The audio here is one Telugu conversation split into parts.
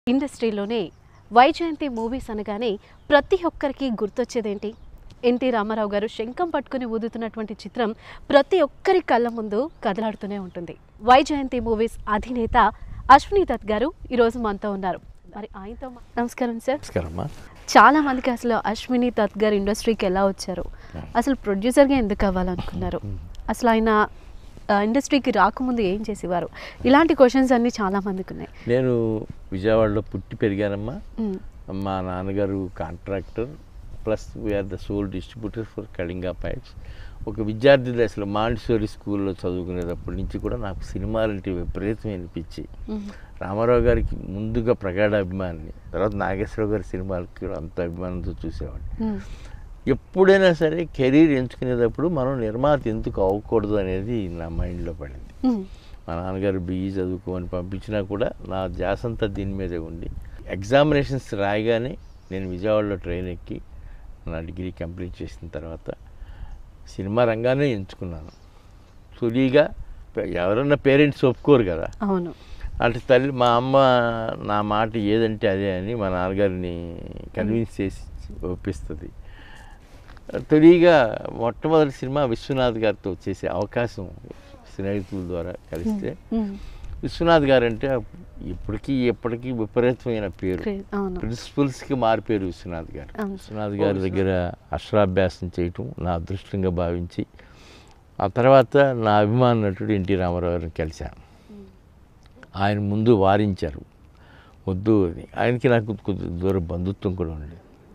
ఇండస్ట్రీలోనే వైజయంతి మూవీస్ అనగానే ప్రతి ఒక్కరికి గుర్తొచ్చేదేంటి ఎన్టీ రామారావు గారు శంఖం పట్టుకుని ఊదుతున్నటువంటి చిత్రం ప్రతి ఒక్కరి కళ్ళ ముందు కదలాడుతూనే ఉంటుంది వైజయంతి మూవీస్ అధినేత అశ్విని దత్ గారు ఈరోజు మనతో ఉన్నారు మరి ఆయనతో మా- నమస్కారం సార్ నమస్కారమ్మా చాలా మందికి అసలు అశ్విని దత్ గారు ఇండస్ట్రీకి ఎలా వచ్చారు అసలు ప్రొడ్యూసర్గా ఎందుకు అవ్వాలనుకున్నారు అసలు ఆయన ఆ, ఇండస్ట్రీకి రాకముందు ఏం చేసేవారు ఇలాంటి క్వశ్చన్స్ అన్నీ చాలా మందికి ఉన్నాయి నేను విజయవాడలో పుట్టి పెరిగానమ్మా మ్, మా నాన్నగారు contractor plus we are the sole distributor for Kalinga pipes ఒక విద్యార్థి దశలో మాంటిసోరి స్కూల్లో చదువుకునేటప్పటి నుంచి కూడా నాకు సినిమాలంటే విపరీతమైన పిచ్చి మ్, రామారావు గారికి ముందుగా ప్రగాఢ అభిమాని తర్వాత నాగేశ్వరరావు గారి సినిమాలకి కూడా అంత అభిమానంతో చూసేవాడిని మ్, ఎప్పుడైనా సరే కెరీర్ ఎంచుకునేటప్పుడు మనం నిర్మాత ఎందుకు అవ్వకూడదు అనేది నా మైండ్లో పడింది మ్, మా నాన్నగారు బిఈ చదువుకోమని పంపించినా కూడా నా ధ్యాస అంతా దీని మీదే ఉండి ఎగ్జామినేషన్స్ రాయగానే నేను విజయవాడలో ట్రైన్ ఎక్కి నా డిగ్రీ కంప్లీట్ చేసిన తర్వాత సినిమా రంగానే ఎంచుకున్నాను తొలిగా పె- ఎవరన్నా పేరెంట్స్ ఒప్పుకోరు కదా అవును అంటే తల్లి మా అమ్మ నా మాట ఏదంటే అదే అని మా నాన్నగారిని కన్విన్స్ చేసి ఒప్పిస్తుంది తొలిగా మొట్టమొదటి సినిమా విశ్వనాథ్ గారితో చేసే అవకాశం స్నేహితుల ద్వారా కలిస్తే మ్, విశ్వనాథ్ గారు అంటే ఇప్పటికీ ఎప్పటికీ విపరీతమైన పేరు great. అవును ప్రిన్సిపల్స్కి మారిపోయారు విశ్వనాథ్ గారు అవును. విశ్వనాథ్ గారి దగ్గర అక్షరాభ్యాసం చేయటం నా అదృష్టంగా భావించి ఆ తర్వాత నా అభిమాన నటుడు ఎన్టీ రామారావు గారిని కలిశాను ఆయన ముందు వారించారు వద్దు అని ఆయనకి నాకు కొద్ది దూర బంధుత్వం కూడా ఉండేది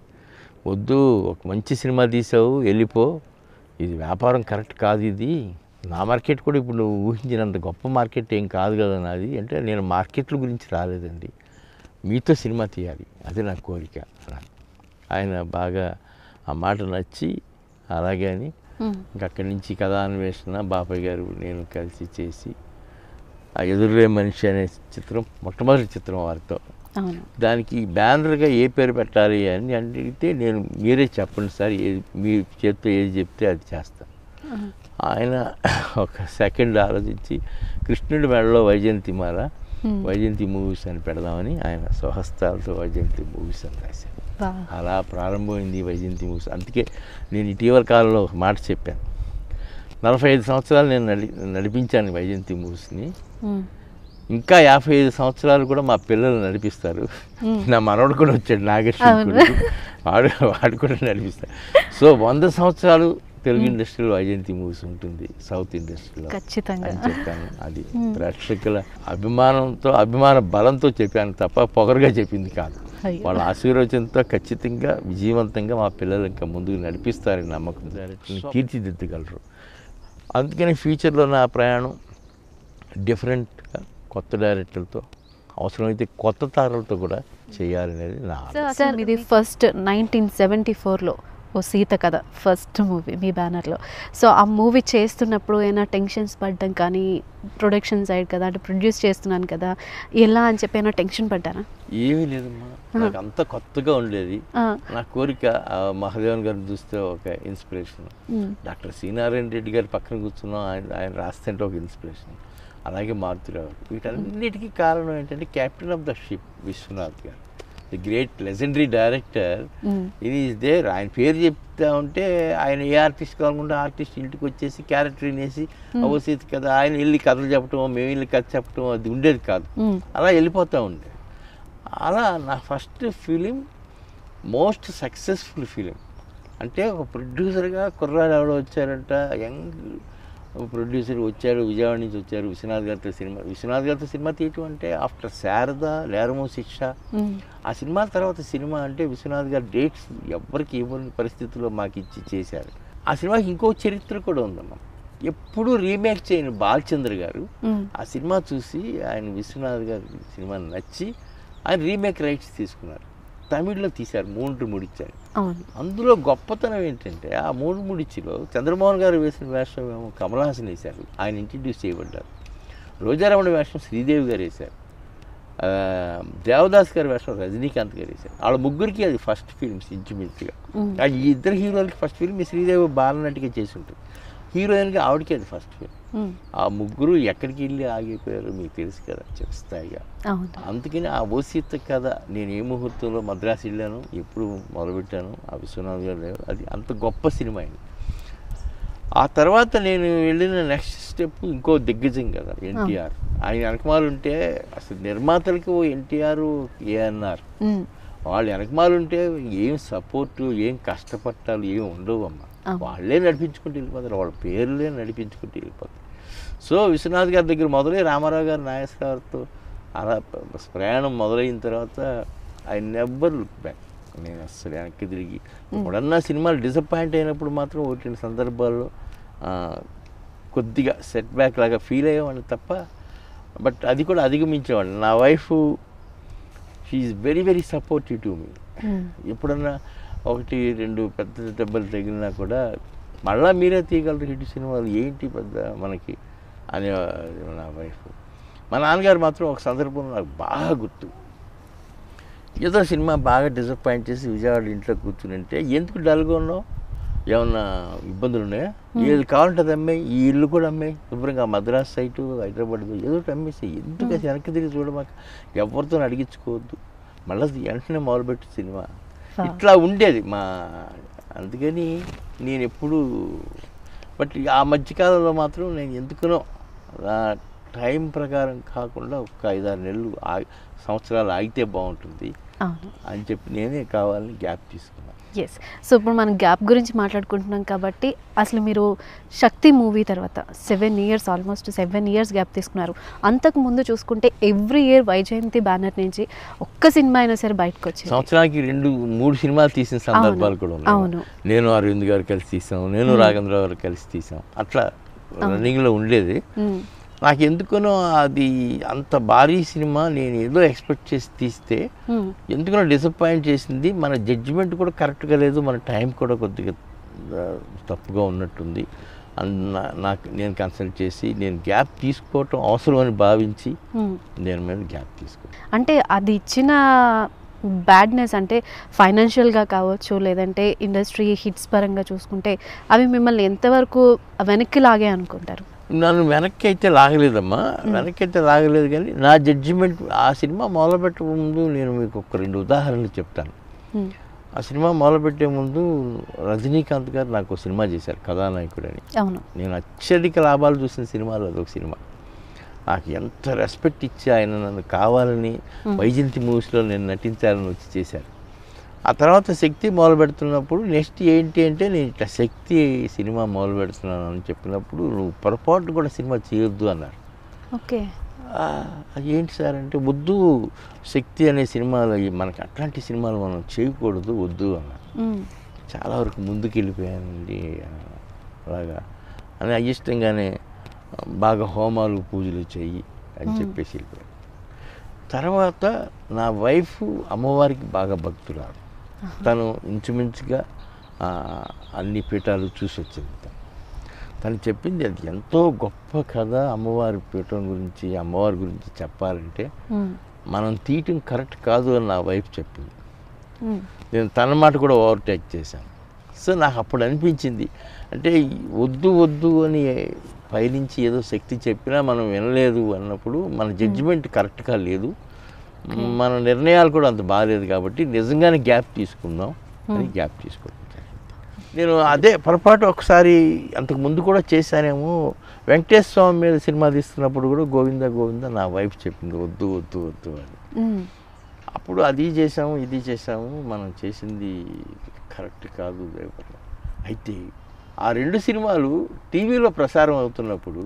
వద్దు ఒక మంచి సినిమా తీసావు వెళ్ళిపో ఇది వ్యాపారం కరెక్ట్ కాదు ఇది నా మార్కెట్ కూడా ఇప్పుడు నువ్వు ఊహించినంత గొప్ప మార్కెట్ ఏం కాదు కదా నాది అంటే నేను మార్కెట్ల గురించి రాలేదండి మీతో సినిమా తీయాలి అది నా కోరిక అన్నాను. ఆయన బాగా ఆ మాట నచ్చి అలాగే అని మ్, ఇంక అక్కడి నుంచి కథాన్వేషణ బాపయ్య గారు నేను కలిసి చేసి ఆ ఎదురులే మనిషి అనే చిత్రం మొట్టమొదటి చిత్రం వారితో అవును దానికి బ్యానర్గా ఏ పేరు పెట్టాలి అని అడిగితే నేను మీరే చెప్పండి సార్ ఏది మీ చేతితో ఏది చెప్తే అది చేస్తాను మ్, ఆయన ఒక సెకండ్ ఆలోచించి కృష్ణుడి మెడలో వైజయంతి మాల మ్. వైజయంతి మూవీస్ అని పెడదామని ఆయన స్వహస్తాలతో వైజయంతి మూవీస్ అని రాశారు వా. అలా ప్రారంభమైంది వైజయంతి మూవీస్ అందుకే నేను ఇటీవల కాలంలో ఒక మాట చెప్పాను నలభై ఐదు సంవత్సరాలు నేను నడి నడిపించాను వైజయంతి మూవీస్ని మ్, ఇంకా యాభై ఐదు సంవత్సరాలు కూడా మా పిల్లలు నడిపిస్తారు మ్మ్. నా మనవడు కూడా వచ్చాడు నాగేశ్వర అవును. కొడుకు. వాడు వాడు కూడా నడిపిస్తాడు సో వంద సంవత్సరాలు తెలుగు ఇండస్ట్రీలో వైజయంతి మూవీస్ ఉంటుంది సౌత్ ఇండస్ట్రీలో ఖచ్చితంగా అని చెప్పాను అది ప్రేక్షకుల అభిమానంతో అభిమాన బలంతో చెప్పాను తప్ప పొగరుగా చెప్పింది కాదు అయ్యో. వాళ్ళ ఆశీర్వచనంతో ఖచ్చితంగా విజయవంతంగా మా పిల్లలు ఇంకా ముందుకు నడిపిస్తారని నమ్మకం డైరెక్టర్ని తీర్చిదిద్దగలరు అందుకని ఫ్యూచర్లో నా ప్రయాణం డిఫరెంట్గా కొత్త డైరెక్టర్లతో అవసరమైతే కొత్త తారలతో కూడా చేయాలనేది నా ఆలోచన. సార్ ఇది ఫస్ట్ నైన్టీన్ సెవెంటీ ఫోర్లో ఓ సీత కథ ఫస్ట్ మూవీ మీ బ్యానర్లో సో ఆ మూవీ చేస్తున్నప్పుడు ఏమైనా టెన్షన్స్ పడ్డం కానీ ప్రొడక్షన్ సైడ్ కదా అంటే ప్రొడ్యూస్ చేస్తున్నాను కదా ఎలా అని చెప్పి ఏమైనా టెన్షన్ పడ్డారా ఏమీ లేదమ్మా నాకు అంత కొత్తగా ఉండేది ఆ, నా కోరిక ఆ మహాదేవన్ గారిని చూస్తే ఒక ఇన్స్పిరేషన్ మ్, డాక్టర్ శ్రీనారాయణ రెడ్డి గారి పక్కన కూర్చున్నాం ఆయన ఆయన రాస్తుంటే ఒక ఇన్స్పిరేషన్ అలాగే మారుతురావు వీటన్నిటికీ కారణం ఏంటంటే captain of the ship Viswanath garu the great legendary director మ్, ఇది ఈజ్ దేర్ ఆయన పేరు చెప్తా ఉంటే ఆయన ఏ ఆర్టిస్ట్ కావాలనుకుంటే ఆర్టిస్ట్ ఇంటికి వచ్చేసి క్యారెక్టర్ వినేసి అవసీత కదా ఆయన వెళ్ళి కథలు చెప్పడం మేము వెళ్ళి కథ చెప్పడం అది ఉండేది కాదు మ్, అలా వెళ్ళిపోతూ ఉండే అలా నా first film most successful film అంటే ఒక ప్రొడ్యూసర్గా కుర్రాడు ఎవడో వచ్చారంట యంగ్ ప్రొడ్యూసర్ వచ్చారు విజయవాడ నుంచి వచ్చారు విశ్వనాథ్ గారితో సినిమా విశ్వనాథ్ గారితో సినిమా తీయటం అంటే ఆఫ్టర్ శారద నేరమో శిక్ష మ్, ఆ సినిమా తర్వాత సినిమా అంటే విశ్వనాథ్ గారు డేట్స్ ఎవ్వరికి ఇవ్వని పరిస్థితుల్లో మాకు ఇచ్చి చేశారు ఆ సినిమాకి ఇంకో చరిత్ర కూడా ఉందమ్మా ఎప్పుడూ రీమేక్ చేయని బాలచంద్ర గారు మ్, ఆ సినిమా చూసి ఆయన విశ్వనాథ్ గారి సినిమా నచ్చి ఆయన రీమేక్ రైట్స్ తీసుకున్నారు తమిళ్లో తీశారు మూడు ముడిచ్చారు అవును అందులో గొప్పతనం ఏంటంటే ఆ మూడు ముడిచిలో చంద్రమోహన్ గారు వేసిన వేషం ఏమో కమల్ హాసన్ వేశారు ఆయన ఇంట్రడ్యూస్ చేయబడ్డారు రోజారమణ వేషం శ్రీదేవి గారు వేశారు ఆ, దేవదాస్ గారి వేషం రజనీకాంత్ గారు వేశారు వాళ్ళ ముగ్గురికి అది ఫస్ట్ ఫిల్మ్స్ ఇంచుమించుగా మ్, ఆ ఈ ఇద్దరు హీరోలకి ఫస్ట్ ఫిల్మ్ ఈ శ్రీదేవి బాలనటిగా చేసి ఉంటుంది హీరోయిన్గా ఆవిడకి అది ఫస్ట్ ఫిల్మ్ మ్మ్. ఆ ముగ్గురు ఎక్కడికి వెళ్ళి ఆగిపోయారో మీకు తెలుసు కదా చిరస్థాయిగా అవును అందుకని ఆ ఓసీత కథ నేను ఏ ముహూర్తంలో మద్రాసు వెళ్ళాను ఎప్పుడు మొదలుపెట్టాను ఆ విశ్వనాథ్ గారు లేరు. అది అంత గొప్ప సినిమా అయింది ఆ తర్వాత నేను వెళ్ళిన నెక్స్ట్ స్టెప్ ఇంకో దిగ్గజం కదా ఎన్టీఆర్ ఆయన వెనకమాలు ఉంటే అసలు నిర్మాతలకి ఓ ఎన్టీఆర్ ఏఎన్ఆర్ మ్మ్. వాళ్ళు వెనకమాలు ఉంటే ఏం సపోర్టు ఏం కష్టపట్టాలు ఏం ఉండవు అమ్మ అవును. వాళ్ళే నడిపించుకుంటూ వెళ్ళిపోతారు వాళ్ళ పేర్లే నడిపించుకుంటూ వెళ్ళిపోతారు సో విశ్వనాథ్ గారి దగ్గర మొదలై రామారావు గారు నాగేశ్వరరావుతో అలా ప- ప్రయాణం మొదలైన తర్వాత ఐ నెవర్ లుక్ బ్యాక్ నేను అస్సలు వెనక్కి తిరిగి ఎప్పుడన్నా సినిమాలు డిసప్పాయింట్ అయినప్పుడు మాత్రం ఒకటి రెండు సందర్భాల్లో ఆ, కొద్దిగా సెట్ బ్యాక్ లాగా ఫీల్ అయ్యేవాడిని తప్ప బట్ అది కూడా అధిగమించేవాడిని నా wife she's very very supportive to me hmm. ఎప్పుడన్నా ఒకటి రెండు పెద్ద దెబ్బలు తగిలినా కూడా మళ్ళా మీరే తీయగలరు హిట్ సినిమాలు ఏంటి పెద్ద మనకి అనే నా వైఫ్ మా నాన్నగారు మాత్రం ఒక సందర్భంలో నాకు బాగా గుర్తు ఏదో సినిమా బాగా డిసప్పాయింట్ చేసి విజయవాడ ఇంట్లో కూర్చుని ఎందుకు డల్గా ఉన్నావు ఏమన్నా ఇబ్బందులు ఉన్నాయా ఏది కావాలంటే అది అమ్మాయి ఈ ఇల్లు కూడా అమ్మాయి శుభ్రంగా మద్రాస్ సైటు హైదరాబాద్ ఏదో ఒకటి అమ్మేసి ఎందుకు అసలు వెనక్కి తిరిగి చూడమాక ఎవరితో అడిగించుకోవద్దు మళ్ళీ వెంటనే మొదలుపెట్టు సినిమా Wow. ఇట్లా ఉండేది మా అందుకని నేను ఎప్పుడు బట్ ఆ మధ్యకాలంలో మాత్రం నేను ఎందుకునో ఆ టైం ప్రకారం కాకుండా ఒక ఐదారు నెలలు ఆగి సంవత్సరాలు ఆగితే బాగుంటుంది అవును అని చెప్పి నేనే కావాలని గ్యాప్ తీసుకున్నాను ఎస్ సో ఇప్పుడు మనం గ్యాప్ గురించి మాట్లాడుకుంటున్నాం కాబట్టి అసలు మీరు శక్తి మూవీ తర్వాత seven years almost seven years gap తీసుకున్నారు అంతకు ముందు చూసుకుంటే ఎవ్రీ ఇయర్ వైజయంతి బ్యానర్ నుంచి ఒక్క సినిమా అయినా సరే బయటకు వచ్చింది సంవత్సరానికి రెండు మూడు సినిమాలు తీసిన సందర్భాలు కూడా అవును. ఉన్నాయి నేను అరవింద్ గారు కలిసి తీసాం నేను రాఘేంద్ర గారు కలిసి తీసాం అట్లా రన్నింగ్లో ఉండేది మ్మ్. నాకు ఎందుకనో అది అంత భారీ సినిమా నేను ఏదో ఎక్స్పెక్ట్ చేసి తీస్తే మ్మ్. ఎందుకనో డిసప్పాయింట్ చేసింది మన జడ్జిమెంట్ కూడా కరెక్ట్గా లేదు మన టైం కూడా కొద్దిగా ఆ, తప్పుగా ఉన్నట్టుంది అన్- నా- నాకు నేను కన్సల్ట్ చేసి నేను గ్యాప్ తీసుకోవటం అవసరం అని భావించి మ్మ్. నేను మీద గ్యాప్ తీసుకున్నాను అంటే అది ఇచ్చిన బ్యాడ్నెస్ అంటే ఫైనాన్షియల్గా కావచ్చు లేదంటే ఇండస్ట్రీ హిట్స్ పరంగా చూసుకుంటే అవి మిమ్మల్ని ఎంతవరకు వెనక్కి లాగే అనుకుంటారు నన్ను వెనక్కి అయితే లాగలేదమ్మా వెనక్కి అయితే లాగలేదు కానీ నా జడ్జిమెంట్ ఆ సినిమా మొదలుపెట్టే ముందు నేను మీకు ఒక రెండు ఉదాహరణలు చెప్తాను మ్మ్. ఆ సినిమా మొదలుపెట్టే ముందు రజనీకాంత్ గారు నాకు ఒక సినిమా చేశారు కథానాయకుడు అని అవును నేను అత్యధిక లాభాలు చూసిన సినిమాలో అదొక సినిమా నాకు ఎంత రెస్పెక్ట్ ఇచ్చి ఆయన నన్ను కావాలని వైజయంతి మూవీస్లో నేను నటించాలని వచ్చి చేశారు ఆ తర్వాత శక్తి మొదలు పెడుతున్నప్పుడు నెక్స్ట్ ఏంటి అంటే నేను ఇట్లా శక్తి సినిమా మొదలు పెడుతున్నాను అని చెప్పినప్పుడు నువ్వు పొరపాటు కూడా సినిమా చేయొద్దు అన్నారు ఓకే "ఆ, అది ఏంటి సార్ అంటే వద్దు శక్తి అనే సినిమాలు ఈ మనకి అట్లాంటి సినిమాలు మనం చేయకూడదు వద్దు అన్నారు మ్మ్. చాలా వరకు ముందుకు వెళ్ళిపోయానండి అలాగా అని అయిష్టంగానే బాగా హోమాలు పూజలు చెయ్యి అని చెప్పేసి వెళ్ళిపోయాను తర్వాత నా వైఫ్ అమ్మవారికి బాగా భక్తురాలు తను ఇంచుమించుగా ఆ, అన్ని పీఠాలు చూసి వచ్చింది తను తను చెప్పింది అది ఎంతో గొప్ప కథ అమ్మవారి పీఠం గురించి అమ్మవారి గురించి చెప్పాలంటే మ్మ్. మనం తీయటం కరెక్ట్ కాదు అని నా వైఫ్ చెప్పింది మ్మ్. నేను తన మాట కూడా ఓవర్టేక్ చేశాను సో నాకు అప్పుడు అనిపించింది అంటే ఈ వద్దు వద్దు అని పైనుంచి ఏదో శక్తి చెప్పినా మనం వినలేదు అన్నప్పుడు మన జడ్జిమెంట్ కరెక్ట్గా లేదు మన నిర్ణయాలు కూడా అంత బాగాలేదు కాబట్టి నిజంగానే గ్యాప్ తీసుకుందాం అని గ్యాప్ తీసుకోవడం జరిగింది. నేను అదే పొరపాటు ఒకసారి అంతకు ముందు కూడా చేశానేమో వెంకటేశ్వర స్వామి మీద సినిమా తీస్తున్నప్పుడు కూడా గోవింద గోవింద నా వైఫ్ చెప్పింది వద్దు వద్దు వద్దు అని మ్మ్. అప్పుడు అది చేసాము ఇది చేసాము మనం చేసింది కరెక్ట్ కాదు దేవత అయితే ఆ రెండు సినిమాలు టీవీలో ప్రసారం అవుతున్నప్పుడు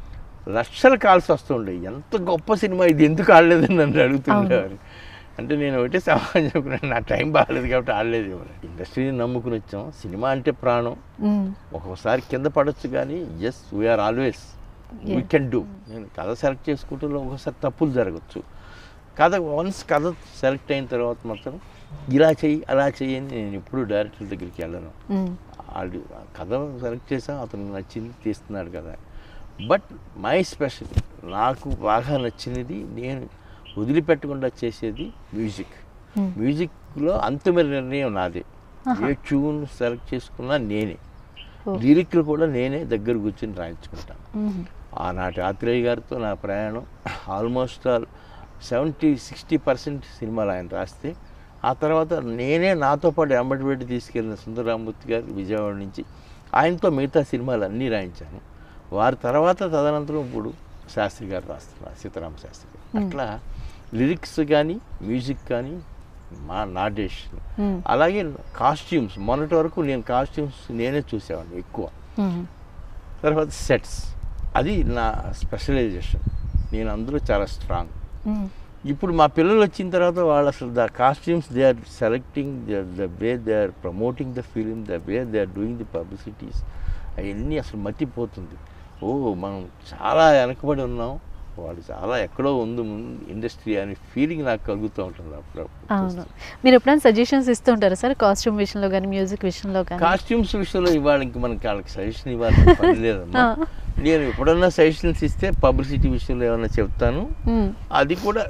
లక్షల కాల్స్ వస్తుండే ఎంత గొప్ప సినిమా ఇది ఎందుకు ఆడలేదని నన్ను అడుగుతుండేవారు అంటే నేను ఒకటే సమాధానం చెప్పుకున్నాను నా టైం బాగాలేదు కాబట్టి ఆడలేదు ఎవరు ఇండస్ట్రీని నమ్ముకుని వచ్చాం సినిమా అంటే ప్రాణం మ్మ్. ఒక్కొక్కసారి కింద పడవచ్చు కానీ yes we are always we can do నేను కథ సెలెక్ట్ చేసుకుంటూ ఒక్కొక్కసారి తప్పులు జరగచ్చు కథ వన్స్ కథ సెలెక్ట్ అయిన తర్వాత మాత్రం ఇలా చెయ్యి అలా చెయ్యి అని నేను ఎప్పుడు డైరెక్టర్ దగ్గరికి వెళ్ళను మ్మ్. ఆడు కథ సెలెక్ట్ చేసాం అతను నచ్చింది తీస్తున్నాడు కదా బట్ మై స్పెషల్ నాకు బాగా నచ్చినది నేను వదిలిపెట్టకుండా చేసేది మ్యూజిక్ Hmm. మ్యూజిక్లో అంతిమ నిర్ణయం నాదే ఏ ట్యూన్ సెలెక్ట్ చేసుకున్నా నేనే Oh. లిరిక్లు కూడా నేనే దగ్గర కూర్చొని రాయించుకుంటాను మ్మ్. ఆనాటి ఆత్రేయ గారితో నా ప్రయాణం almost all seventy sixty percent సినిమాలు ఆయన రాస్తే ఆ తర్వాత నేనే నాతో పాటు ఎంబటి పెట్టి తీసుకెళ్ళిన సుందరరామూర్తి గారు విజయవాడ నుంచి ఆయనతో మిగతా సినిమాలు అన్నీ రాయించాను వారి తర్వాత తదనంతరం ఇప్పుడు శాస్త్రి గారు రాస్తున్నారు సీతారామ శాస్త్రి గారు అట్లా లిరిక్స్ కానీ మ్యూజిక్ కానీ మా నా డెసిషన్ మ్మ్. అలాగే కాస్ట్యూమ్స్ మొన్నటి వరకు నేను కాస్ట్యూమ్స్ నేనే చూసేవాడిని ఎక్కువ మ్మ్. తర్వాత సెట్స్ అది నా స్పెషలైజేషన్ నేను అందులో చాలా స్ట్రాంగ్ మ్మ్. ఇప్పుడు మా పిల్లలు వచ్చిన తర్వాత వాళ్ళు అసలు the costumes they are selecting the way they are promoting the film the way they are doing the publicities అవన్నీ అసలు మర్చిపోతుంది ఓ మనం చాలా వెనకబడి ఉన్నాం వాళ్ళు చాలా ఎక్కడో ఉంది ఇండస్ట్రీ అనే ఫీలింగ్ నాకు కలుగుతూ ఉంటుంది అప్పుడప్పుడు అవును మీరు ఎప్పుడైనా సజెషన్స్ ఇస్తూ ఉంటారా సార్ కాస్ట్యూమ్ విషయంలో కానీ మ్యూజిక్ విషయంలో కానీ కాస్ట్యూమ్స్ విషయంలో ఇవాళ ఇంక మనకి వాళ్ళకి సజెషన్ ఇవ్వాల్సిన పని లేదమ్మా ఆ. నేను ఎప్పుడన్నా సజెషన్స్ ఇస్తే పబ్లిసిటీ విషయంలో ఏమైనా చెప్తాను మ్మ్. అది కూడా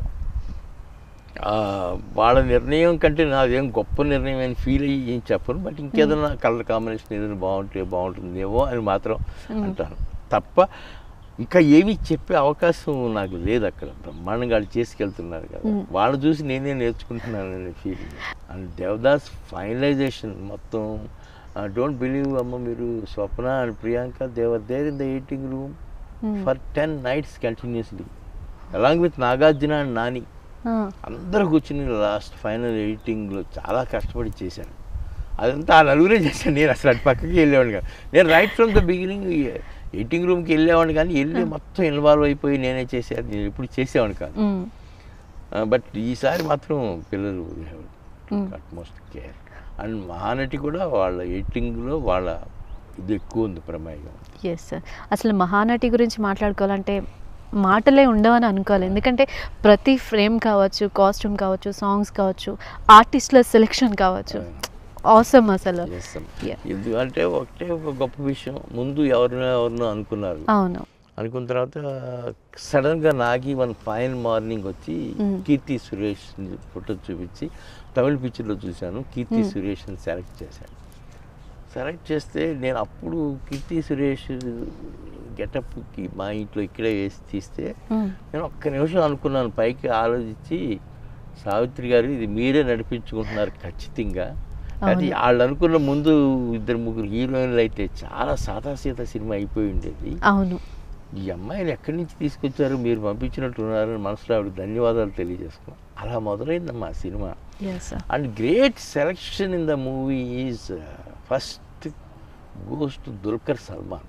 ఆ, వాళ్ళ నిర్ణయం కంటే నాదేం గొప్ప నిర్ణయం అని ఫీల్ అయ్యి ఏం చెప్పను బట్ ఇంకేదైనా కలర్ కాంబినేషన్ ఏదైనా బాగుంటే బాగుంటుందేమో అని మాత్రం అంటాను తప్ప ఇంకా ఏమీ చెప్పే అవకాశం నాకు లేదు అక్కడ బ్రహ్మాండంగా వాళ్ళు చేసుకెళ్తున్నారు కదా Mm. వాళ్ళు చూసి నేనే నేర్చుకుంటున్నాను అనే ఫీలింగ్ అండ్ దేవదాస్ ఫైనలైజేషన్ మొత్తం డోంట్ బిలీవ్ అమ్మ మీరు Swapna and Priyanka they were there in the editing room hmm. For ten nights continuously along with Nagarjuna and Nani ఆ. అందరూ కూర్చుని లాస్ట్ ఫైనల్ ఎడిటింగ్లో చాలా కష్టపడి చేశాను అదంతా ఆ నలుగురే చేశాను నేను అసలు అటు పక్కకి వెళ్ళేవాడిని కాదు నేను right from the beginning editing రూమ్కి వెళ్ళేవాడిని కానీ వెళ్ళి మొత్తం ఇన్వాల్వ్ అయిపోయి నేనే చేసేది నేను ఎప్పుడు చేసేవాడిని కాదు మ్మ్. బట్ ఈసారి మాత్రం పిల్లలు Mm. Utmost care and Mahanati కూడా వాళ్ళ ఎడిటింగ్లో వాళ్ళ ఇది ఎక్కువ ఉంది ప్రమేయం ఎస్ సార్ అసలు మహానటి గురించి మాట్లాడుకోవాలంటే మాటలే ఉండవని అనుకోవాలి ఎందుకంటే ప్రతి ఫ్రేమ్ కావచ్చు కాస్ట్యూమ్ కావచ్చు సాంగ్స్ కావచ్చు ఆర్టిస్టుల సెలెక్షన్ కావచ్చు అవసరం అసలు చేస్తాం Yeah. ఎందుకంటే ఒకటే ఒక గొప్ప విషయం ముందు ఎవరినో ఎవరినో అనుకున్నారు అవును అనుకున్న తర్వాత సడన్గా నాగి వన్ ఫైన్ మార్నింగ్ వచ్చి Mm. కీర్తి సురేష్ ఫోటో చూపించి తమిళ పిక్చర్లో చూశాను కీర్తి Mm. సురేష్ని సెలెక్ట్ చేశాను సెలెక్ట్ చేస్తే నేను అప్పుడు కీర్తి సురేష్ గెటప్కి మా ఇంట్లో ఇక్కడే వేసి తీస్తే మ్మ్. నేను ఒక్క నిమిషం అనుకున్నాను పైకి ఆలోచించి సావిత్రి గారు ఇది మీరే నడిపించుకుంటున్నారు ఖచ్చితంగా అది అవును. వాళ్ళు అనుకున్న ముందు ఇద్దరు ముగ్గురు హీరోయిన్లు అయితే చాలా సాదాసీత సినిమా అయిపోయి ఉండేది అవును ఈ అమ్మాయిని ఎక్కడి నుంచి తీసుకొచ్చారు మీరు పంపించినట్టు ఉన్నారని మనసులో ఆవిడ ధన్యవాదాలు తెలియజేసుకున్నాం అలా మొదలైందమ్మా ఆ సినిమా yes sir and great selection in the movie is first goes to Dulquer Salmaan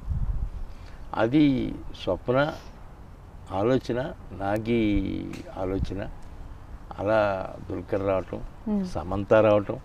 అది స్వప్న ఆలోచన నాగి ఆలోచన అలా దుల్కర్ రావటం Hmm. సమంత రావటం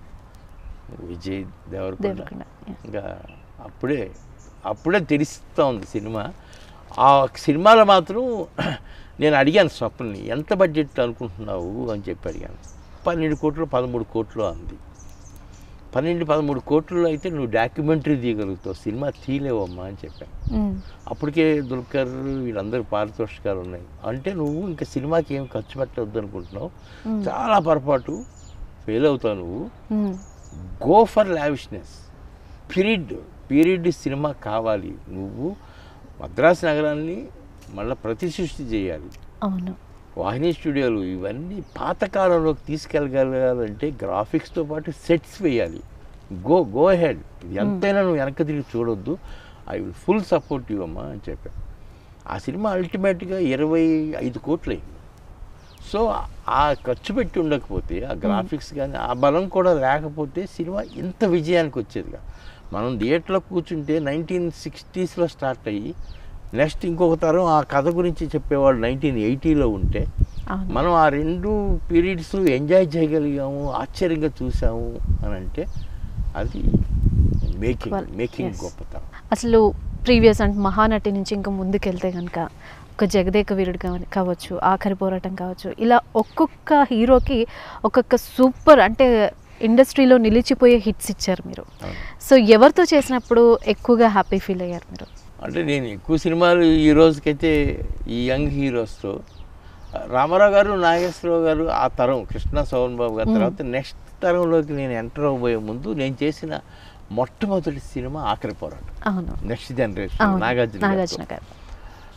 విజయ్ దేవరకొండ దేవరకొండ, yes. ఇంకా అప్పుడే అప్పుడే తెలుస్తూ ఉంది సినిమా ఆ సినిమాలో మాత్రం నేను అడిగాను స్వప్నని ఎంత బడ్జెట్ అనుకుంటున్నావు అని చెప్పి అడిగాను పన్నెండు కోట్లు పదమూడు కోట్లు అంది పన్నెండు పదమూడు కోట్లలో అయితే నువ్వు డాక్యుమెంటరీ తీయగలుగుతావు సినిమా తీయలేవమ్మా అని చెప్పాను మ్మ్. అప్పటికే దుల్కర్ వీళ్ళందరూ పారితోషికాలు ఉన్నాయి అంటే నువ్వు ఇంకా సినిమాకి ఏం ఖర్చు పెట్టవద్దు అనుకుంటున్నావు మ్మ్. చాలా పొరపాటు ఫెయిల్ అవుతావు నువ్వు మ్మ్. Go for lavishness period period సినిమా కావాలి నువ్వు మద్రాసు నగరాన్ని మళ్ళీ ప్రతిసృష్టి చేయాలి అవును వాహిని స్టూడియోలు ఇవన్నీ పాతకాలంలోకి తీసుకెళ్ళగలగాలంటే గ్రాఫిక్స్తో పాటు సెట్స్ వేయాలి గో గో హెడ్ ఎంతైనా నువ్వు వెనక తిరిగి చూడొద్దు I will full support you అమ్మా అని చెప్పాను ఆ సినిమా అల్టిమేట్గా ఇరవై ఐదు కోట్లు అయింది సో ఆ ఖర్చు పెట్టి ఉండకపోతే ఆ గ్రాఫిక్స్ కానీ ఆ బలం కూడా లేకపోతే సినిమా ఇంత విజయానికి వచ్చేదిగా మనం థియేటర్లో కూర్చుంటే నైన్టీన్ సిక్స్టీస్లో స్టార్ట్ అయ్యి నెక్స్ట్ ఇంకొక తరం ఆ కథ గురించి చెప్పేవాళ్ళు నైన్టీన్ ఎయిటీలో ఉంటే అవును మనం ఆ రెండు పీరియడ్స్ ఎంజాయ్ చేయగలిగాము ఆశ్చర్యంగా చూసాము అని అంటే అది మేకింగ్ Well, మేకింగ్ yes. గొప్పతనం అసలు ప్రీవియస్ అంటే మహానటి నుంచి ఇంకా ముందుకెళ్తే కనుక ఒక జగదేక వీరుడు కావ- కావచ్చు ఆఖరి పోరాటం కావచ్చు ఇలా ఒక్కొక్క హీరోకి ఒక్కొక్క సూపర్ అంటే ఇండస్ట్రీలో నిలిచిపోయే హిట్స్ ఇచ్చారు మీరు అవును. సో ఎవరితో చేసినప్పుడు ఎక్కువగా హ్యాపీ ఫీల్ అయ్యారు మీరు అంటే నేను ఎక్కువ సినిమాలు ఈ రోజుకైతే ఈ యంగ్ హీరోస్తో రామారావు గారు నాగేశ్వరరావు గారు ఆ తరం కృష్ణ సోహన్ బాబు గారి తర్వాత నెక్స్ట్ తరంలోకి నేను ఎంటర్ అవ్వబోయే ముందు నేను చేసిన మొట్టమొదటి సినిమా ఆఖరి పోరాటం అవును నెక్స్ట్ జనరేషన్ అవును నాగార్జున నాగార్జున గారితో. గారు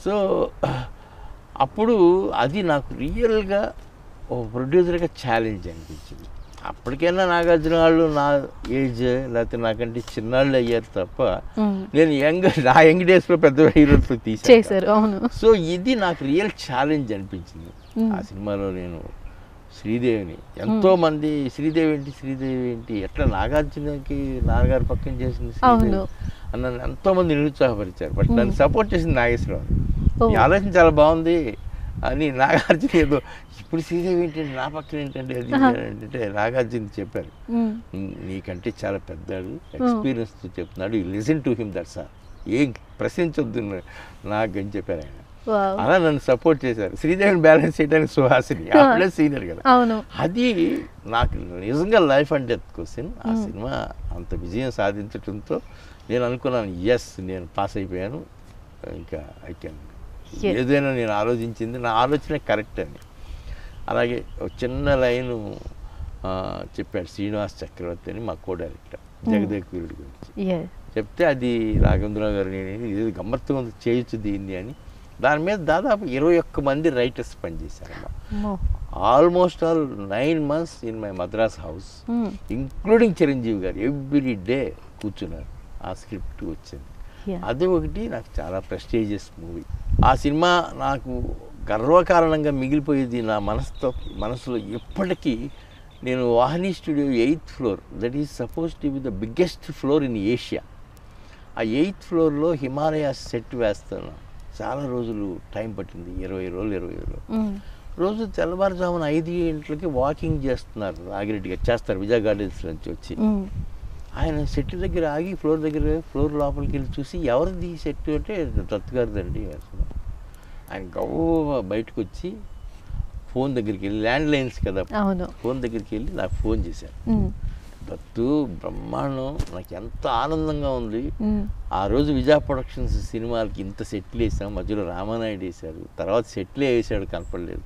సో అప్పుడు అది నాకు రియల్గా ఒక ప్రొడ్యూసర్గా ఛాలెంజ్ అనిపించింది అప్పటికైనా నాగార్జున వాళ్ళు నా ఏజ్ లేకపోతే నాకంటే చిన్నాళ్ళు అయ్యారు తప్ప మ్మ్. నేను యంగ్ నా యంగ్ డేస్లో పెద్ద హీరోతో తీసాను చేశారు అవును సో ఇది నాకు రియల్ ఛాలెంజ్ అనిపించింది ఆ సినిమాలో నేను శ్రీదేవిని ఎంతో మంది శ్రీదేవి ఏంటి శ్రీదేవి ఏంటి ఎట్లా నాగార్జునకి నాన్నగారు పక్కన చేసింది శ్రీదేవి అవును. అని నన్ను ఎంతో మంది నిరుత్సాహపరిచారు బట్ నన్ను సపోర్ట్ చేసింది నాగేశ్వరరావు ఓ. ఈ ఆలోచన చాలా బాగుంది అని నాగార్జున ఏదో ఇప్పుడు శ్రీదేవి ఏంటంటే నా పక్కన ఏంటంటే అది ఇది అంటే నాగార్జున చెప్పారు మ్మ్. "నీ- నీకంటే చాలా పెద్దాడు ఎక్స్పీరియన్స్తో చెప్తున్నాడు you listen to him that's ఏం ప్రశ్నించొద్దు నాకు అని చెప్పారు ఆయన వావ్. అలా నన్ను సపోర్ట్ చేశారు శ్రీదేవిని బ్యాలెన్స్ చేయడానికి సుహాసిని అప్పుడే సీనియర్ కదా అవును అది నాకు నిజంగా లైఫ్ అండ్ డెత్ క్వశ్చన్ ఆ సినిమా అంత విజయం సాధించడంతో నేను అనుకున్నాను ఎస్ నేను పాస్ అయిపోయాను ఇంకా ఐ కెన్ Yes. ఏదైనా నేను ఆలోచించింది నా ఆలోచన కరెక్ట్ అని అలాగే ఒక చిన్న లైను ఆ, చెప్పాడు శ్రీనివాస్ చక్రవర్తి అని మా కో డైరెక్టర్ జగదేక్ వీరుడి గురించి Yes. చెప్తే అది రాఘవేంద్రరావు గారు నేను ఇది గమ్మత్తుగా ఉంది చేయొచ్చు దీన్ని అని దాని మీద దాదాపు ఇరవై ఒక్క మంది రైటర్స్ పనిచేశారు అమ్మో. Almost all nine months in my Madras house hmm. Including Chiranjeevi garu every day కూర్చున్నారు ఆ స్క్రిప్ట్ వచ్చింది Yeah. అది ఒకటి నాకు చాలా ప్రెస్టీజియస్ మూవీ ఆ సినిమా నాకు గర్వకారణంగా మిగిలిపోయేది నా మనసుతో మనసులో ఎప్పటికీ నేను Vahini studio eighth floor that is supposed to be the biggest floor in Asia ఆ ఎయిత్ ఫ్లోర్లో హిమాలయ సెట్ వేస్తాను చాలా రోజులు టైం పట్టింది ఇరవై రోజులు ఇరవై రోజులు మ్మ్. రోజు తెల్లవారుజామున ఐదు గంటలకి వాకింగ్ చేస్తున్నారు నాగిరెడ్డి గారు చేస్తారు విజయ గార్డెన్స్ నుంచి వచ్చి మ్మ్. ఆయన సెట్ దగ్గర ఆగి ఫ్లోర్ దగ్గర ఫ్లోర్ లోపలికి వెళ్ళి చూసి ఎవరిది సెట్ అంటే దత్తు గారిదండి అసలు ఆయన గవ్వ బయటకు వచ్చి ఫోన్ దగ్గరికి వెళ్ళి ల్యాండ్ లైన్స్ కదా అవును ఫోన్ దగ్గరికి వెళ్ళి నాకు ఫోన్ చేశారు మ్మ్. దత్తు బ్రహ్మాండం నాకు ఎంత ఆనందంగా ఉంది మ్మ్. ఆ రోజు విజయ ప్రొడక్షన్స్ సినిమాలకి ఇంత సెట్లు వేసాం మధ్యలో రామానాయుడు వేశారు తర్వాత సెట్లే వేసాడు కనపడలేదు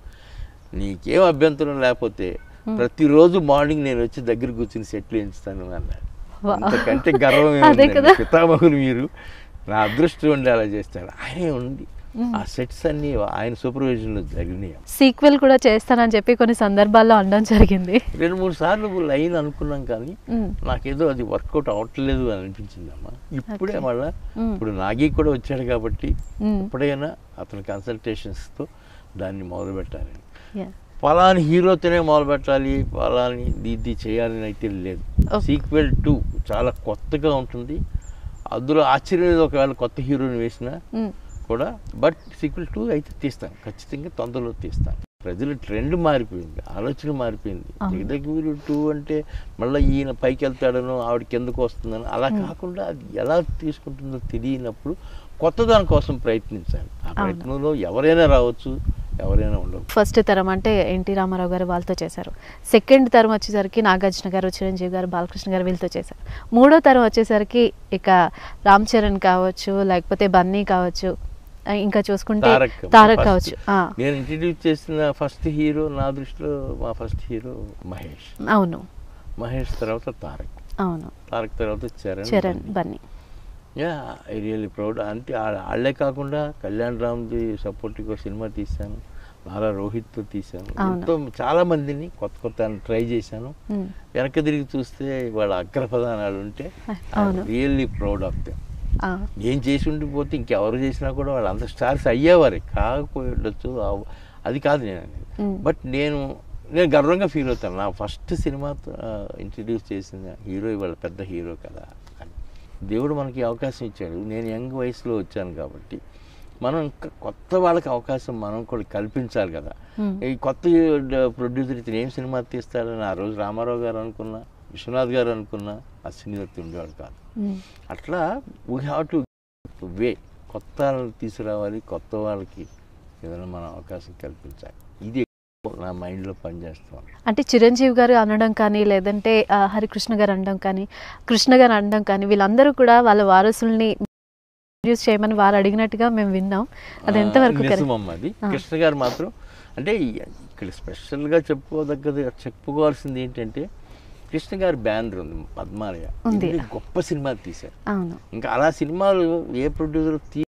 నీకేం అభ్యంతరం లేకపోతే ప్రతిరోజు మార్నింగ్ నేను వచ్చి దగ్గర కూర్చుని సెట్లు వేయించుతాను అన్నాడు వా. అంతకంటే గర్వం అదే ఏముందండి? కదా. పితామహులు మీరు నా అదృష్టం ఉండి అలా చేస్తాడు ఆయనే ఉండి ఆ సెట్స్ అన్నీ ఆయన సూపర్విజన్లో జరిగినాయి సీక్వెల్ కూడా చేస్తానని చెప్పి కొన్ని సందర్భాల్లో అనడం జరిగింది రెండు మూడు సార్లు లైన్ అనుకున్నాం కానీ మ్మ్. నాకేదో అది వర్కౌట్ అవ్వట్లేదు అని అనిపించిందమ్మా ఇప్పుడే Okay. మళ్ళా మ్మ్. ఇప్పుడు నాగి కూడా వచ్చాడు కాబట్టి మ్మ్. ఎప్పుడైనా అతని కన్సల్టేషన్స్తో దాన్ని మొదలు పెట్టాలి Yeah. ఫలాని హీరోతోనే మొదలు పెట్టాలి ఫలాని ఇది చేయాలని అయితే లేదు Okay. సీక్వెల్ టూ చాలా కొత్తగా ఉంటుంది అందులో ఆశ్చర్యం లేదు ఒకవేళ కొత్త హీరోని వేసినా మ్మ్. కూడా బట్ సీక్వెల్ టూ అయితే తీస్తాను ఖచ్చితంగా తొందరలో తీస్తాను ప్రజల ట్రెండ్ మారిపోయింది ఆలోచన మారిపోయింది అవును. జగదగిరి టూ అంటే మళ్ళీ ఈయన పైకి వెళ్తాడనో ఆవిడ కిందకు వస్తుందని అలా కాకుండా అది ఎలా తీసుకుంటుందో తెలియనప్పుడు కొత్త దాని కోసం ప్రయత్నించాలి ఆ ప్రయత్నంలో ఎవరైనా రావచ్చు ఎవరైనా ఉండవచ్చు ఫస్ట్ తరం అంటే ఎన్టీ రామారావు గారు వాళ్ళతో చేశారు సెకండ్ తరం వచ్చేసరికి నాగార్జున గారు చిరంజీవి గారు బాలకృష్ణ గారు వీళ్ళతో చేశారు మూడో తరం వచ్చేసరికి ఇక రామ్ చరణ్ కావచ్చు లేకపోతే బన్నీ కావచ్చు ఆ, ఇంకా చూసుకుంటే తారక్ తారక్ first. కావచ్చు ఆ, నేను ఇంట్రడ్యూస్ చేసిన ఫస్ట్ హీరో నా దృష్టిలో మా ఫస్ట్ హీరో మహేష్ అవును మహేష్ తర్వాత తారక్ అవును తారక్ తర్వాత Charan Charan Bunny. Bunny yeah I really proud అంటే ఆ- వాళ్ళే కాకుండా కళ్యాణ్ రామ్ది సపోర్ట్గా సినిమా తీశాను నారా రోహిత్తో తీశాను అవును. ఎంతో చాలా మందిని కొత్త కొత్త ట్రై చేశాను మ్మ్. వెనక తిరిగి చూస్తే వాళ్ళ అగ్రప్రధానాలు ఉంటే అవును. రియల్లీ ప్రౌడ్ ఆఫ్ దెమ్ ఆ, ఏం చేసి ఉండిపోతే ఇంకెవరు చేసినా కూడా వాళ్ళు అంత స్టార్స్ అయ్యేవారే కాకపోయి ఉండొచ్చు ఆ- అది కాదు నేను అనేది మ్మ్. బట్ నేను నేను గర్వంగా ఫీల్ అవుతాను నా ఫస్ట్ సినిమా ఇంట్రడ్యూస్ చేసిన హీరో ఇవాళ పెద్ద హీరో కదా అని దేవుడు మనకి అవకాశం ఇచ్చాడు నేను యంగ్ వయసులో వచ్చాను కాబట్టి మనం ఇంకా కొత్త వాళ్ళకి అవకాశం మనం కూడా కల్పించాలి కదా మ్మ్. ఈ కొత్త ప్రొడ్యూసర్ ఇతను ఏం సినిమా తీస్తాడని ఆ రోజు రామారావు గారు అనుకున్నా విశ్వనాథ్ గారు అనుకున్నా అశ్విని దత్ ఉండేవాడు కాదు మ్మ్. అట్లా వీ హ్యావ్ టు వే కొత్త వాళ్ళని తీసుకురావాలి కొత్త వాళ్ళకి ఏదైనా మనం అవకాశం కల్పించాలి ఇది ఎక్కువ నా మైండ్లో పనిచేస్తాం అంటే చిరంజీవి గారు అనడం కానీ లేదంటే ఆ, హరికృష్ణ గారు అనడం కానీ కృష్ణ గారు అనడం కానీ వీళ్ళందరూ కూడా వాళ్ళ వారసుల్ని ఇంట్రడ్యూస్ చేయమని వారు అడిగినట్టుగా మేము విన్నాం అది ఎంతవరకు కరెక్ట్ నిజమమ్మ అది ఆ. కృష్ణ గారు మాత్రం అంటే ఈ- ఇక్కడ స్పెషల్గా చెప్పుకోదగ్గది చెప్పుకోవాల్సింది ఏంటంటే కృష్ణ గారి బ్యానర్ ఉంది పద్మాలయ ఉంది. ఇది గొప్ప సినిమా తీశారు అవును ఇంకా అలా సినిమాలు ఏ ప్రొడ్యూసర్ తీ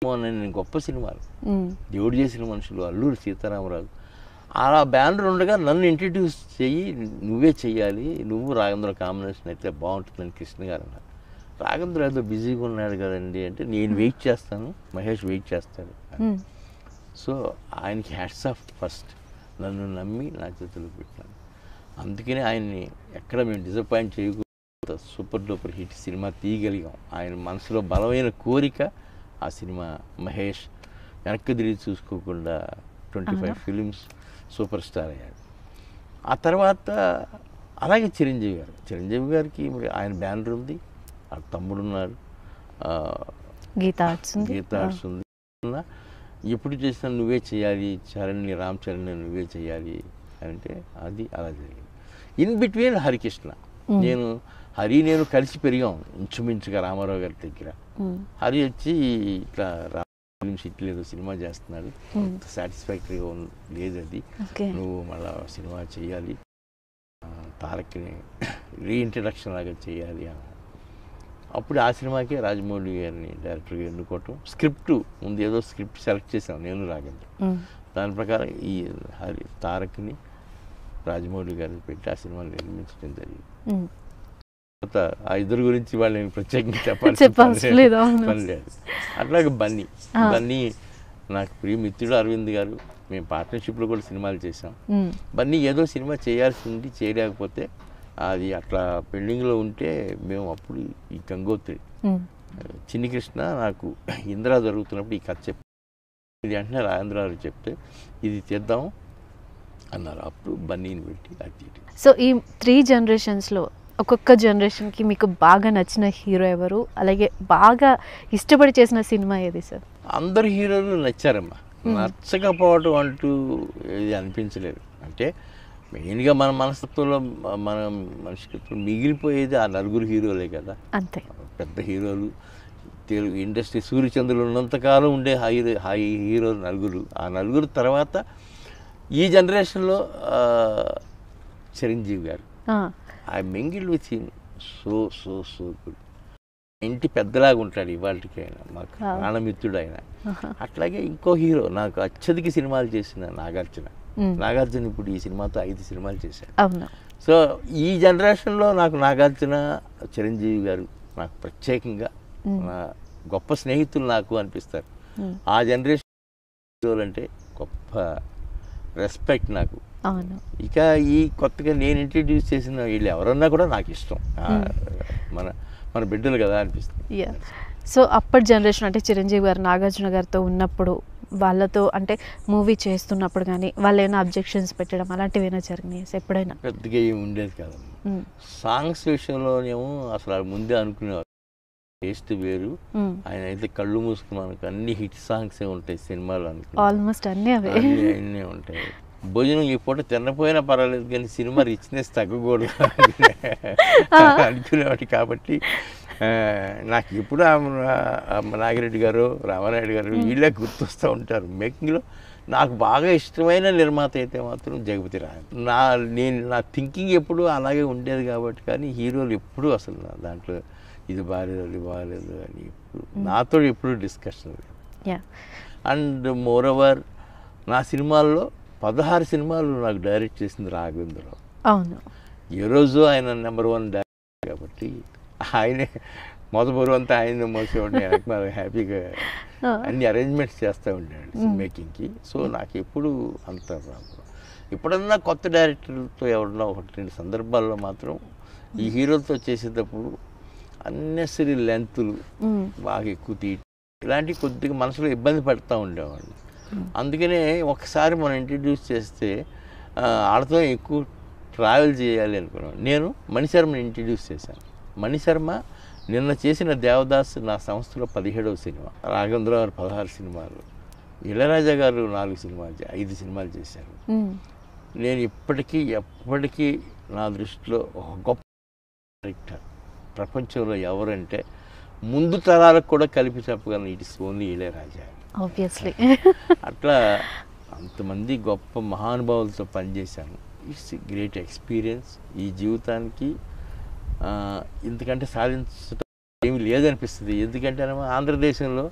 జగన్మోహన్ అని గొప్ప సినిమాలు మ్మ్. దేవుడు చేసిన మనుషులు అల్లూరి సీతారామరాజు అలా బ్యానర్ ఉండగా నన్ను ఇంట్రడ్యూస్ చెయ్యి నువ్వే చెయ్యాలి నువ్వు రాఘేంద్ర కాంబినేషన్ అయితే బాగుంటుందని కృష్ణ గారు అన్నారు రాఘేంద్ర ఏదో బిజీగా ఉన్నాడు కదండి అంటే నేను వెయిట్ చేస్తాను మహేష్ వెయిట్ చేస్తాడు మ్మ్. సో ఆయనకి హ్యాట్స్ ఆఫ్ ఫస్ట్ నన్ను నమ్మి నా చేతులు పెట్టాను అందుకనే ఆయన్ని ఎక్కడ మేము డిసప్పాయింట్ చేయకుండా సూపర్ డూపర్ హిట్ సినిమా తీయగలిగాం ఆయన మనసులో బలమైన కోరిక ఆ సినిమా మహేష్ వెనక్కి తిరిగి చూసుకోకుండా twenty five films super star అయ్యాడు ఆ తర్వాత అలాగే చిరంజీవి గారు చిరంజీవి గారికి మరి ఆయన బ్యానర్ ఉంది ఆ తమ్ముడు ఉన్నాడు ఆ, గీత ఆర్ట్స్ ఉంది గీత ఆర్ట్స్ ఉంది ఉన్నా, ఎప్పుడు చేసినా నువ్వే చేయాలి చరణ్ని రామ్ చరణ్ని నువ్వే చేయాలి అంటే అది అలా జరిగింది ఇన్ బిట్వీన్ హరికృష్ణ నేను హరి నేను కలిసి పెరిగాం ఇంచుమించుగా రామారావు గారి దగ్గర మ్మ్. హరి వచ్చి ఇట్లా రా ఫిలిమ్స్ ఇట్లా ఏదో సినిమా చేస్తున్నాడు Hmm. సాటిస్ఫాక్టరీగా లేదు అది ఓకే నువ్వు మళ్ళా సినిమా చేయాలి ఆ, తారక్ని రీఇంట్రడక్షన్ లాగా చేయాలి అన్నాడు. అప్పుడు ఆ సినిమాకే రాజమౌళి గారిని డైరెక్టర్గా ఎన్నుకోవటం స్క్రిప్ట్ ముందు ఏదో స్క్రిప్ట్ సెలెక్ట్ చేసాం నేను రాగేంద్ర మ్మ్. దాని ప్రకారం ఈ హరి తారక్ని రాజమౌళి గారిని పెట్టి ఆ సినిమాని నిర్మించడం జరిగింది మ్మ్. తర్వాత ఆ ఇద్దరు గురించి వాళ్ళు నేను ప్రత్యేకంగా చెప్పాల్సిన చెప్పవలసిన పని లేదు, అవును. పని లేదు అట్లాగే బన్నీ ఆ. బన్నీ నాకు ప్రియమిత్రుడు అరవింద్ గారు మేము పార్ట్నర్షిప్లో కూడా సినిమాలు చేసాం మ్మ్. బన్నీ ఏదో సినిమా చేయాల్సి ఉంది చేయలేకపోతే అది అట్లా పెండింగ్లో ఉంటే మేము అప్పుడు ఈ గంగోత్రి మ్మ్. చిన్ని కృష్ణ నాకు ఇందిరా జరుగుతున్నప్పుడు ఈ కథ చెప్పి ఇది వెంటనే రాజేంద్రరావు చెప్తే ఇది తీద్దాం అన్నారు అప్పుడు బన్నీని పెట్టి అది తీయటం. సో ఈ త్రీ జనరేషన్స్లో ఒక్కొక్క జనరేషన్కి మీకు బాగా నచ్చిన హీరో ఎవరు అలాగే బాగా ఇష్టపడి చేసిన సినిమా ఏది సార్ అందరు హీరోలు నచ్చారమ్మా నచ్చకపోవటం అంటూ ఏది అనిపించలేదు అంటే మెయిన్గా మన మనస్తత్వంలో మ- మన మనిషికి మిగిలిపోయేది ఆ నలుగురు హీరోలే కదా అంతే పెద్ద హీరోలు తెలుగు ఇండస్ట్రీ సూర్యచంద్రులు ఉన్నంతకాలం ఉండే హై హై హీరోలు నలుగురు ఆ నలుగురు తర్వాత ఈ జనరేషన్లో ఆ, చిరంజీవి గారు ఆ, I mingle with him so so so good ఇంటి పెద్దలాగా ఉంటాడు ఇవాళకి ఆయన మాకు Wow. ప్రాణమిత్రుడు ఆయన ఆహా. అట్లాగే ఇంకో హీరో నాకు అత్యధిక సినిమాలు చేసిన నాగార్జున మ్మ్. నాగార్జున ఇప్పుడు ఈ సినిమాతో ఐదు సినిమాలు చేశాడు అవును సో ఈ జనరేషన్లో నాకు నాగార్జున చిరంజీవి గారు నాకు ప్రత్యేకంగా మ్మ్. నా గొప్ప స్నేహితులు నాకు అనిపిస్తారు మ్మ్. ఆ జనరేషన్ హీరోలు అంటే గొప్ప రెస్పెక్ట్ నాకు అవును ఇక ఈ కొత్తగా నేను ఇంట్రడ్యూస్ చేసిన వీళ్ళు ఎవరన్నా కూడా నాకు ఇష్టం ఆ, మన మన బిడ్డలు కదా అనిపిస్తుంది యా సో అప్పటి జనరేషన్ అంటే చిరంజీవి గారు నాగార్జున గారితో ఉన్నప్పుడు వాళ్ళతో అంటే మూవీ చేస్తున్నప్పుడు కానీ వాళ్ళు ఏమైనా అబ్జెక్షన్స్ పెట్టడం అలాంటివి ఏమైనా జరిగినాయి ఎప్పుడైనా పెద్దగా ఏమి ఉండేది కాదమ్మా మ్మ్. సాంగ్స్ విషయంలోనేమో అసలు ఆ ముందే అనుకునేవారు టేస్ట్ వేరు మ్మ్. ఆయన అయితే కళ్ళు మూసుకున్నాను అన్ని హిట్ సాంగ్సే ఉంటాయి సినిమాలు అనుకున్నాను ఆల్మోస్ట్ అన్నీ అవే అన్నీ అన్నీ ఉంటాయి భోజనం ఈ పూట తినపోయినా పర్వాలేదు కానీ సినిమా రిచ్నెస్ తగ్గకూడదు అనుకునేవాడు కాబట్టి ఆ, నాకు ఎప్పుడు ఆ ఆ నాగిరెడ్డి గారు రామానాయుడు గారు వీళ్ళే గుర్తొస్తూ ఉంటారు మేకింగ్లో నాకు బాగా ఇష్టమైన నిర్మాత అయితే మాత్రం జగపతి రాయ్ నా నేను నా థింకింగ్ ఎప్పుడు అలాగే ఉండేది కాబట్టి కానీ హీరోలు ఎప్పుడూ అసలు నా దాంట్లో ఇది బాగాలేదు అది బాగాలేదు అని ఎప్పుడు నాతో ఎప్పుడు డిస్కషన్ లేదు యా అండ్ మోర్ ఓవర్ నా సినిమాల్లో పదహారు సినిమాలు నాకు డైరెక్ట్ చేసింది రాఘవేంద్రరావు అవును ఏ రోజు ఆయన నెంబర్ వన్ డైరెక్టర్ కాబట్టి ఆయనే మొదటి అంతా ఆయన మోసేవాడిని వెనక మరి హ్యాపీగా ఆ. అన్ని అరేంజ్మెంట్స్ చేస్తూ ఉండాడు మేకింగ్కి సో నాకు ఎప్పుడు అంత ప్రాబ్లం ఎప్పుడన్నా కొత్త డైరెక్టర్లతో ఎవరన్నా ఒకటి రెండు సందర్భాల్లో మాత్రం ఈ హీరోలతో చేసేటప్పుడు అన్నెసరీ లెంతులు మ్మ్. బాగా ఎక్కువ తీయటం ఇలాంటి కొద్దిగా మనసులో ఇబ్బంది పడుతూ ఉండేవాళ్ళు అందుకనే ఒకసారి మనం ఇంట్రడ్యూస్ చేస్తే ఆ, వాళ్ళతో ఎక్కువ ట్రావెల్ చేయాలి అనుకున్నాను నేను మణిశర్మని ఇంట్రడ్యూస్ చేశాను మణిశర్మ నిన్న చేసిన దేవదాస్ నా సంస్థలో పదిహేడవ సినిమా రాఘవేంద్ర గారు పదహారు సినిమాలు ఇళరాజా గారు నాలుగు సినిమాలు చే- ఐదు సినిమాలు చేశారు మ్మ్. నేను ఇప్పటికీ ఎప్పటికీ నా దృష్టిలో ఒక గొప్ప డైరెక్టర్ ప్రపంచంలో ఎవరంటే ముందు తరాలకు కూడా కలిపి చెప్పగలను it is only Ilaiyaraaja obviously అట్లా అంతమంది గొప్ప మహానుభావులతో పనిచేశాను ఇట్స్ గ్రేట్ ఎక్స్పీరియన్స్ ఈ జీవితానికి ఆ, ఇంతకంటే సాధించడం ఏమి లేదనిపిస్తుంది ఎందుకంటే ఆంధ్రదేశంలో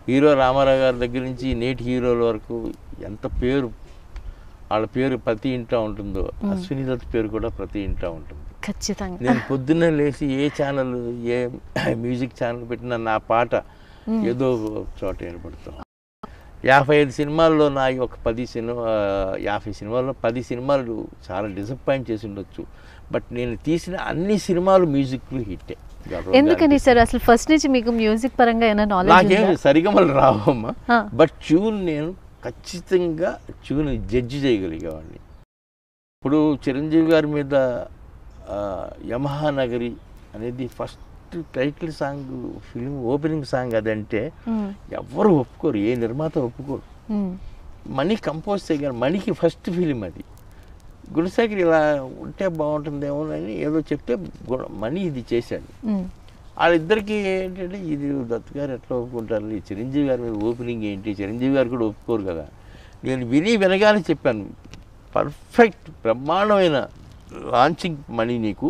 హీరో రామారావు గారి దగ్గర నుంచి నేటి హీరోల వరకు ఎంత పేరు వాళ్ళ పేరు ప్రతి ఇంటా ఉంటుందో అశ్విని దత్ పేరు కూడా ప్రతి ఇంటా ఉంటుంది ఖచ్చితంగా నేను పొద్దున్నే లేచి ఏ ఛానల్ ఏ మ్యూజిక్ ఛానల్ పెట్టినా నా పాట ఏదో ఒక చోట వినపడుతాం యాభై ఐదు సినిమాల్లో నా ఈ ఒక పది సినిమా యాభై సినిమాల్లో పది సినిమాలు చాలా డిసప్పాయింట్ చేసి ఉండొచ్చు బట్ నేను తీసిన అన్ని సినిమాలు మ్యూజిక్లు హిట్టే ఎందుకని సార్ అసలు ఫస్ట్ నుంచి మీకు మ్యూజిక్ పరంగా ఏమైనా నాలెడ్జ్ నాకేం సరిగమలు రావమ్మా ఆ. బట్ ట్యూన్ నేను ఖచ్చితంగా ట్యూన్ జడ్జి చేయగలిగేవాడిని ఇప్పుడు చిరంజీవి గారి మీద ఆ, యమహా నగరి అనేది first title song film opening song అదంటే ఎవ్వరు ఒప్పుకోరు ఏ నిర్మాత ఒప్పుకోరు మణి కంపోజ్ చేయగలరు మణికి ఫస్ట్ ఫిలిం అది గుణశేఖర్ ఇలా ఉంటే బాగుంటుందేమో అని ఏదో చెప్తే గు- మణి ఇది చేశాడు వాళ్ళిద్దరికి ఏంటంటే ఇది దత్ గారు ఎట్లా ఒప్పుకుంటారు ఈ చిరంజీవి గారి మీద ఓపెనింగ్ ఏంటి చిరంజీవి గారు కూడా ఒప్పుకోరు కదా నేను విని వినగానే చెప్పాను పర్ఫెక్ట్ బ్రహ్మాండమైన లాంచింగ్ మనీ నీకు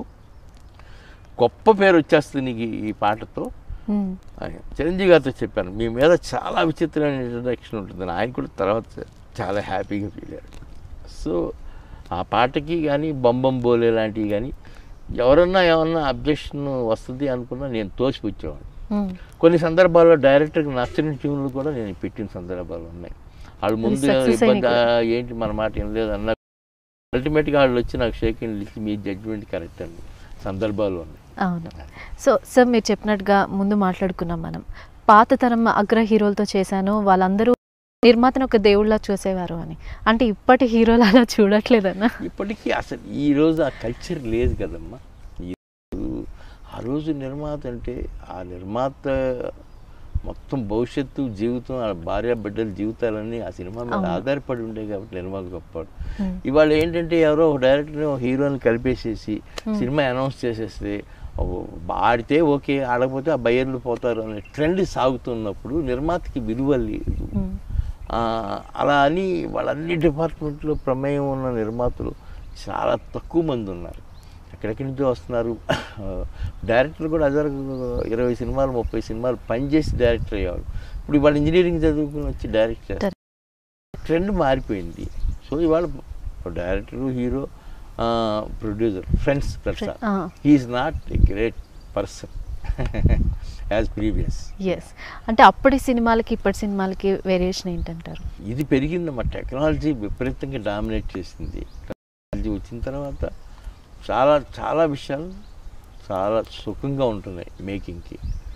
గొప్ప పేరు వచ్చేస్తుంది నీకు ఈ- ఈ పాటతో అని చిరంజీవి గారితో చెప్పాను మీ మీద చాలా విచిత్రమైన ఇంట్రడక్షన్ ఉంటుందని ఆయన కూడా తర్వాత చాలా హ్యాపీగా ఫీల్ అయ్యారు సో ఆ పాటకి కానీ బొంబం బోలే లాంటివి కానీ ఎవరన్నా ఏమన్నా అబ్జెక్షన్ వస్తుంది అనుకున్నా నేను తోసిపుచ్చేవాడిని కొన్ని సందర్భాల్లో డైరెక్టర్కి నచ్చని ట్యూన్లు కూడా నేను పెట్టిన సందర్భాలు ఉన్నాయి వాళ్ళు ముందు success ఇబ్బంది అయినాయి "ఆ, ఏంటి మన మాట ఏం లేదు అన్న అల్టిమేట్గా వాళ్ళు వచ్చి నాకు షేక్ హ్యాండ్ ఇచ్చి మీ జడ్జిమెంట్ కరెక్ట్ అండి సందర్భాలు ఉన్నాయి అవును సో సార్ మీరు చెప్పినట్టుగా ముందు మాట్లాడుకున్నాం మనం పాత తరం అగ్ర హీరోలతో చేశాను వాళ్ళందరూ నిర్మాతను ఒక దేవుళ్ళ చూసేవారు అని అంటే ఇప్పటి హీరోలు అలా చూడట్లేదన్న ఇప్పటికీ అసలు ఈ రోజు ఆ కల్చర్ లేదు కదమ్మా ఈ రోజు- ఆ రోజు నిర్మాత అంటే ఆ నిర్మాత మొత్తం భవిష్యత్తు జీవితం ఆ భార్య బిడ్డల జీవితాలన్నీ ఆ సినిమా మీద అవును. ఆధారపడి ఉండే కాబట్టి నిర్మాత గొప్పవాడు Hmm. ఇవాళ ఏంటంటే ఎవరో ఒక డైరెక్టర్ హీరోని కలిపేసేసి సినిమా అనౌన్స్ చేసేస్తే ఓ ఆడితే ఓకే ఆడకపోతే ఆ బయర్లు పోతారు అనే ట్రెండ్ సాగుతున్నప్పుడు నిర్మాతకి విలువ లేదు ఉమ్. ఆ, అలా అని వాళ్ళన్ని డిపార్ట్మెంట్లో ప్రమేయం ఉన్న నిర్మాతలు చాలా తక్కువ మంది ఉన్నారు ఎక్కడెక్కడి నుంచో వస్తున్నారు డైరెక్టర్లు కూడా అదర్ ఇరవై సినిమాలు ముప్పై సినిమాలు పనిచేసి డైరెక్టర్ అయ్యేవారు ఇప్పుడు ఇవాళ ఇంజనీరింగ్ చదువుకుని వచ్చి డైరెక్ట్ చేస్తారు ట్రెండ్ మారిపోయింది సో ఇవాళ director hero producer friends Prasad ఆ. He's not a great person as previous as అంటే అప్పటి సినిమాలకి ఇప్పటి సినిమాలకి వేరియేషన్ ఏంటంటారు ఇది పెరిగిందమ్మా టెక్నాలజీ విపరీతంగా డామినేట్ చేసింది టెక్నాలజీ వచ్చిన తర్వాత చాలా చాలా విషయాలు చాలా సుఖంగా ఉంటున్నాయి మేకింగ్కి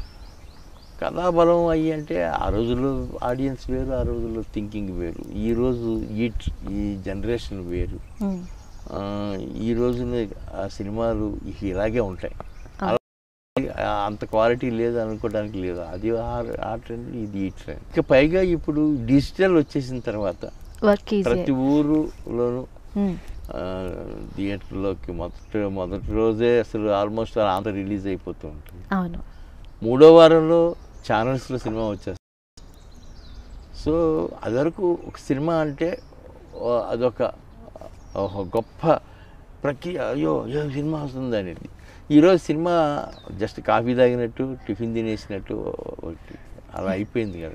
కథాబలం అయ్యి అంటే ఆ రోజుల్లో ఆడియన్స్ వేరు ఆ రోజుల్లో థింకింగ్ వేరు ఈ రోజు ఈ ట్ర- ఈ జనరేషన్ వేరు ఉమ్. ఆ, ఈ రోజున ఆ సినిమాలు ఇక ఇలాగే ఉంటాయి అలా ఆ, అంత క్వాలిటీ లేదు అనుకోవడానికి లేదు అది ఆ- ఆ ట్రెండ్ ఇది ఈ ట్రెండ్ ఇక పైగా ఇప్పుడు డిజిటల్ వచ్చేసిన తర్వాత వర్క్ ప్రతి ఈజీ ఊరులోనూ ఆ, థియేటర్లోకి మొదటి మొదటి రోజే అసలు ఆల్మోస్ట్ అంత రిలీజ్ అయిపోతూ ఉంటుంది అవును మూడో వారంలో ఛానల్స్లో సినిమా వచ్చేస్తుంది సో అదివరకు ఒక సినిమా అంటే ఓ, అదొక ఒక గొప్ప ప్రక్రియ అయ్యో అయ్యో సినిమా వస్తుంది అనేది ఈరోజు సినిమా జస్ట్ కాఫీ తాగినట్టు టిఫిన్ తినేసినట్టు ఒకటి అలా అయిపోయింది కదా